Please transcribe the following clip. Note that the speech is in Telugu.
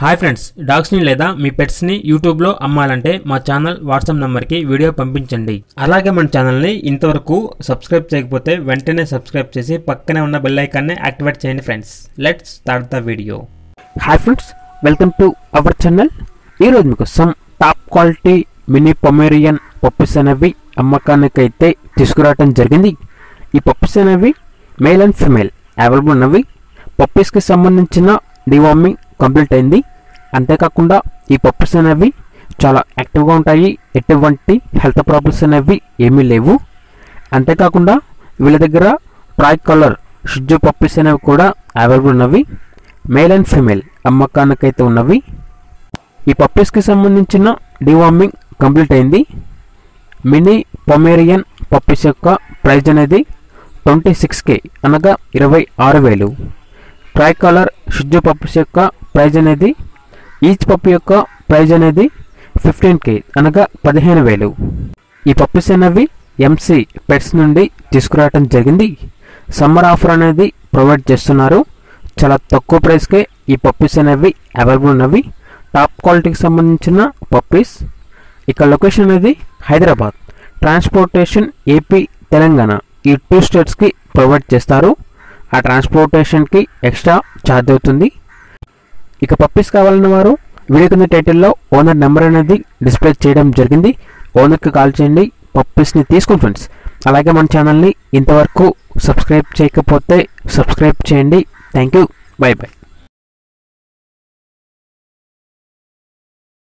హాయ్ ఫ్రెండ్స్ డాగ్స్ని లేదా మీ పెట్స్ని యూట్యూబ్లో అమ్మాలంటే మా ఛానల్ వాట్సాప్ నెంబర్కి వీడియో పంపించండి అలాగే మన ఛానల్ని ఇంతవరకు సబ్స్క్రైబ్ చేయకపోతే వెంటనే సబ్స్క్రైబ్ చేసి పక్కనే ఉన్న బెల్ ఐకాన్ని యాక్టివేట్ చేయండి friends let's start the video hi friends welcome to our channel ఈరోజు మీకు some top quality mini Pomeranian puppies అనేవి అమ్మకానికి అయితే తీసుకురావడం జరిగింది ఈ పప్పీస్ అనేవి మేల్ అండ్ ఫిమేల్ అవైలబుల్ ఉన్నవి పప్పీస్కి సంబంధించిన డివార్మింగ్ కంప్లీట్ అయింది అంతేకాకుండా ఈ పప్పీస్ అనేవి చాలా యాక్టివ్గా ఉంటాయి ఎటువంటి హెల్త్ ప్రాబ్లమ్స్ అనేవి ఏమీ లేవు అంతేకాకుండా వీళ్ళ దగ్గర ట్రై కలర్ షిజ్జు పప్పీస్ అనేవి కూడా అవైలబుల్ ఉన్నవి మేల్ అండ్ ఫీమేల్ అమ్మకానికైతే ఉన్నవి ఈ పప్పీస్కి సంబంధించిన డివార్మింగ్ కంప్లీట్ అయింది మినీ పొమేరియన్ పప్పీస్ యొక్క ప్రైజ్ అనేది ట్వంటీ సిక్స్ కే అనగా ఇరవై ఆరు వేలు ట్రై కలర్ షిజ్జు పప్పీస్ యొక్క ప్రైజ్ అనేది ఈచ్ పప్పి యొక్క ప్రైజ్ అనేది ఫిఫ్టీన్ కే అనగా పదిహేను వేలు ఈ పప్పీస్ అనేవి ఎంసీ పెట్స్ నుండి తీసుకురావడం జరిగింది సమ్మర్ ఆఫర్ అనేది ప్రొవైడ్ చేస్తున్నారు చాలా తక్కువ ప్రైస్కే ఈ పప్పీస్ అనేవి అవైలబుల్ ఉన్నవి టాప్ క్వాలిటీకి సంబంధించిన పప్పీస్ ఇక్కడ లొకేషన్ అనేది హైదరాబాద్ ట్రాన్స్పోర్టేషన్ ఏపీ తెలంగాణ ఈ టూ స్టేట్స్కి ప్రొవైడ్ చేస్తారు ఆ ట్రాన్స్పోర్టేషన్కి ఎక్స్ట్రా ఛార్జ్ అవుతుంది ఇక పప్పీస్ కావాలన్న వారు వీడియో కింద టైటిల్లో ఓనర్ నెంబర్ అనేది డిస్ప్లే చేయడం జరిగింది ఓనర్కి కాల్ చేయండి పప్పీస్ని తీసుకోండి ఫ్రెండ్స్ అలాగే మన ఛానల్ని ఇంతవరకు సబ్స్క్రైబ్ చేయకపోతే సబ్స్క్రైబ్ చేయండి థ్యాంక్ యూ బై బై